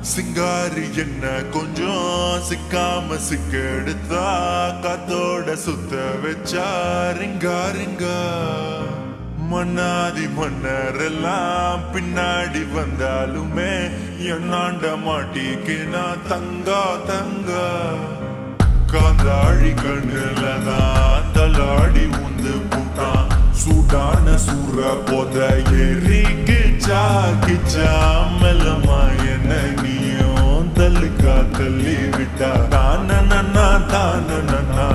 சிங்காரி என்ன கொஞ்சம் சிக்காம சிக்கெடுத்தா காத்தோட சுத்த வச்சா ரிங்கா ரிங்கா மன்னாதி மன்னரெல்லாம் பின்னாடி வந்தாலுமே என்னாண்ட மாட்டிக்கினா தங்கா தங்கா காந்தாழி கண்ணுல தான் தலாடி உந்து போட்டான் சூடான சூற போத எரிக்கிச்சா கிச்சா மெல்லமா என்ன நீயும் தள்ளுக்கா தள்ளி விட்டா தான நன்னா தான நன்னா